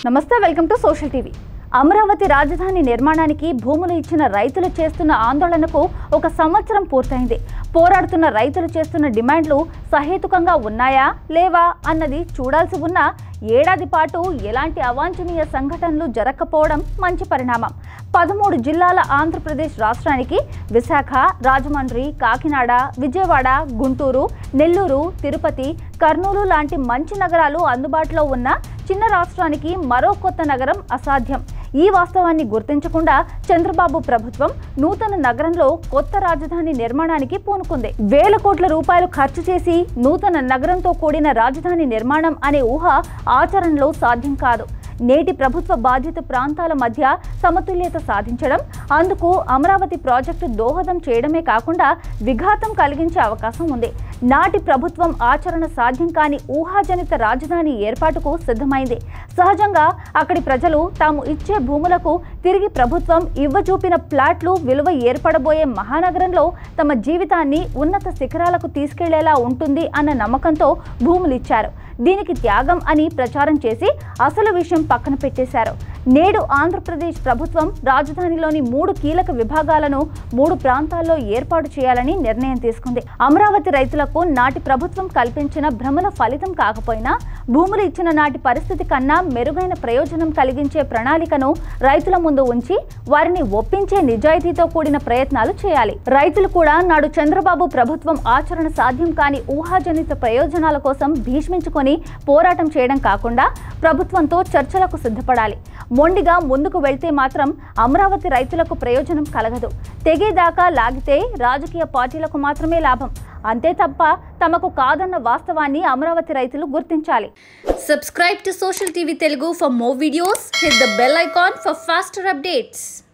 నమస్తే welcome to social TV Amaravati రాజధాని నిర్మాణానికి భూములు ఇచ్చిన రైతులు చేస్తున్న ఆందోళనకు ఒక సంవత్సరం పూర్తయింది పోరాడుతున్న రైతులు చేస్తున్న డిమాండ్లు సహేతుకంగా ఉన్నాయా లేవా అన్నది చూడాల్సి ఉన్న ఏడాది పాటు ఎలాంటి అవాంఛనీయ సంఘటనలు జరగకపోవడం మంచి పరిణామం పదమూడు జిల్లాల ఆంధ్రప్రదేశ్ రాష్ట్రానికి విశాఖ రాజమండ్రి కాకినాడ విజయవాడ గుంటూరు నెల్లూరు తిరుపతి కర్నూలు లాంటి మంచి నగరాలు అందుబాటులో ఉన్న చిన్న రాష్ట్రానికి మరో కొత్త నగరం అసాధ్యం ఈ వాస్తవాన్ని గుర్తించకుండా చంద్రబాబు ప్రభుత్వం నూతన నగరంలో కొత్త రాజధాని నిర్మాణానికి పూనుకుంది వేల కోట్ల రూపాయలు ఖర్చు చేసి నూతన నగరంతో కూడిన రాజధాని నిర్మాణం అనే ఊహ ఆచరణలో సాధ్యం కాదు నేటి ప్రభుత్వ బాధిత ప్రాంతాల మధ్య సమతుల్యత సాధించడం అందుకు అమరావతి ప్రాజెక్టు దోహదం చేయడమే కాకుండా విఘాతం కలిగించే అవకాశం ఉంది నాటి ప్రభుత్వం ఆచరణ సాధ్యం కాని ఊహాజనిత రాజధాని ఏర్పాటుకు సిద్ధమైంది సహజంగా అక్కడి ప్రజలు తాము ఇచ్చే భూములకు తిరిగి ప్రభుత్వం ఇవ్వచూపిన ప్లాట్లు విలువ ఏర్పడబోయే మహానగరంలో తమ జీవితాన్ని ఉన్నత శిఖరాలకు తీసుకెళ్లేలా ఉంటుంది అన్న నమ్మకంతో భూములిచ్చారు దీనికి త్యాగం అని ప్రచారం చేసి అసలు విషయం పక్కన పెట్టేశారు నేడు ఆంధ్రప్రదేశ్ ప్రభుత్వం రాజధానిలోని మూడు కీలక విభాగాలను మూడు ప్రాంతాల్లో ఏర్పాటు చేయాలని నిర్ణయం తీసుకుంది అమరావతి రైతులకు నాటి ప్రభుత్వం కల్పించిన భ్రమల ఫలితం కాకపోయినా భూములు ఇచ్చిన నాటి పరిస్థితి కన్నా మెరుగైన ప్రయోజనం కలిగించే ప్రణాళికను రైతుల ముందు ఉంచి వారిని ఒప్పించే నిజాయితీతో కూడిన ప్రయత్నాలు చేయాలి రైతులు కూడా నాడు చంద్రబాబు ప్రభుత్వం ఆచరణ సాధ్యం కాని ఊహాజనిత ప్రయోజనాల కోసం భీష్మించుకొని పోరాటం చేయడం కాకుండా ప్రభుత్వంతో చర్చలకు సిద్ధపడాలి మొండిగా ముందుకు వెళ్తే మాత్రం అమరావతి రైతులకు ప్రయోజనం కలగదు తెగేదాకా లాగితే రాజకీయ పార్టీలకు మాత్రమే లాభం అంతే తప్ప తమకు కాదన్న వాస్తవాన్ని అమరావతి రైతులు గుర్తించాలి Subscribe to Social TV Telugu for more videos. Hit the bell icon for faster updates.